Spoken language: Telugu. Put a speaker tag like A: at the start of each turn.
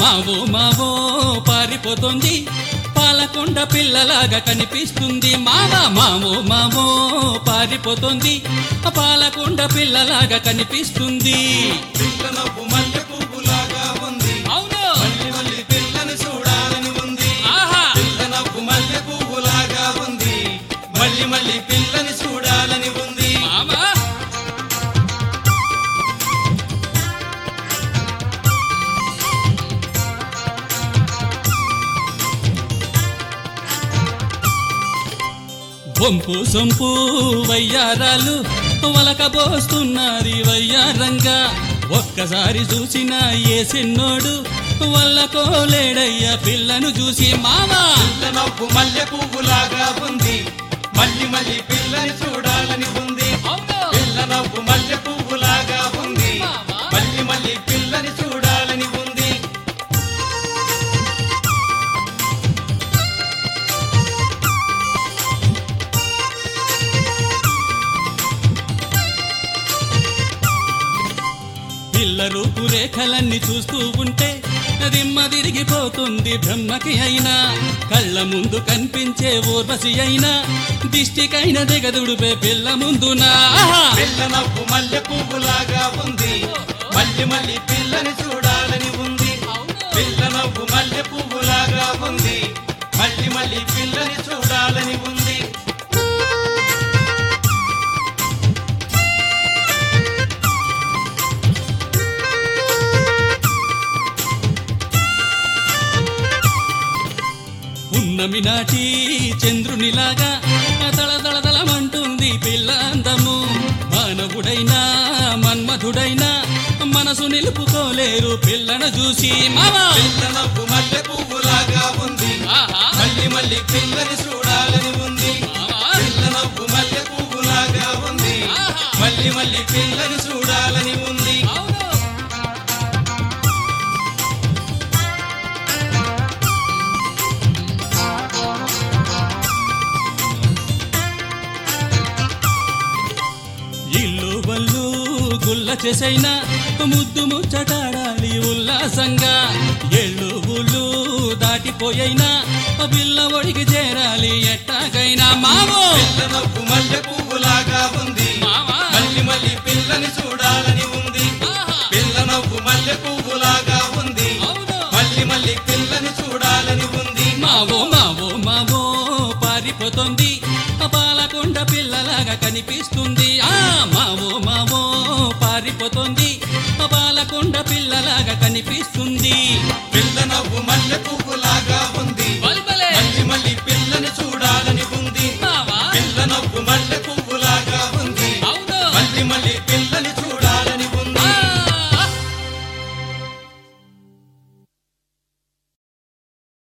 A: మావో మావో పారిపోతుంది పాలకొండ పిల్లలాగా కనిపిస్తుంది మావా మావో మావో పారిపోతుంది పాలకొండ పిల్లలాగా కనిపిస్తుంది
B: పిల్ల నవ్వు మల్లె పువ్వులాగా ఉంది
A: అవును
B: మళ్ళీ మళ్ళీ పిల్లని చూడాలని ఉంది
A: ఆహా
B: పిల్ల నవ్వు మల్లె పువ్వులాగా ఉంది మళ్ళీ మళ్ళీ పిల్లని చూడాలని ఉంది
A: మామా వంపు సొంపు వయ్యారాలు వలకబోస్తున్నది వయ్యారంగా ఒక్కసారి చూసిన ఏ సిన్నోడు వల్లకోలేడయ్యా పిల్లను చూసి మావా
B: పిల్ల నవ్వు మల్లె పువ్వులాగా ఉంది మళ్ళీ మళ్ళీ పిల్లని చూడాలని ఉంది
A: అవును
B: పిల్ల నవ్వు మల్లె పువ్వులాగా ఉంది
A: మావా.
B: మళ్ళీ మళ్ళీ పిల్లని చూడాలని ఉంది
A: పిల్ల రూపురేఖలన్నీ చూస్తూ ఉంటే దిమ్మ తిరిగిపోతుంది బ్రహ్మకి అయినా కళ్ళ ముందు కనిపించే ఊర్వశి అయినా దిష్టికైన దిగదుడుపే పిల్ల ముందునా ఆహా!
B: పిల్ల నవ్వు మల్లె పువ్వులాగా ఉంది మళ్ళీ మళ్ళీ పిల్లని చూడాలని ఉంది పిల్ల నవ్వు మల్లె పువ్వులాగా ఉంది మళ్ళీ మళ్ళీ పిల్లని చూడాలని ఉంది
A: ఉన్నమి నాటి చంద్రునిలాగా తళతళతళమంటుంది పిల్ల అందము మానవుడైనా మన్మధుడైనా మనసు నిలుపుకోలేరు పిల్లను చూసి మావా
B: పిల్ల నవ్వు మల్లె పువ్వులాగా ఉంది
A: ఆహా!
B: మళ్ళీ మళ్ళీ పిల్లని చూడాలని ఉంది
A: మావా!
B: పిల్ల నవ్వు మల్లె పువ్వులాగా ఉంది
A: ఆహా!
B: మళ్ళీ మళ్ళీ పిల్లని చూడాలని ఉంది
A: అవును ఇల్లు బల్లు గుల్ల చేసైనా ముద్దు ముచ్చటాడాలి ఉల్లాసంగా ఎళ్ళు ఊళ్ళు దాటిపోయైనా పిల్ల ఒడికి చేరాలి ఎట్టాగైనా మావో
B: పిల్ల నవ్వు మల్లె పువ్వులాగా ఉంది
A: మావా
B: మళ్ళీ మళ్ళీ పిల్లని చూడాలని ఉంది
A: ఆహా!
B: పిల్ల నవ్వు మల్లె పువ్వులాగా ఉంది
A: అవును
B: మళ్ళీ మళ్ళీ పిల్లని చూడాలని ఉంది
A: మావో మావో మావో పారిపోతుంది పాలకొండ పిల్లలాగా కనిపిస్తుంది ఆ మావో మావో పారిపోతుంది పాలకొండ పిల్లలాగా కనిపిస్తుంది
B: పిల్ల నవ్వు మల్లె పువ్వులాగా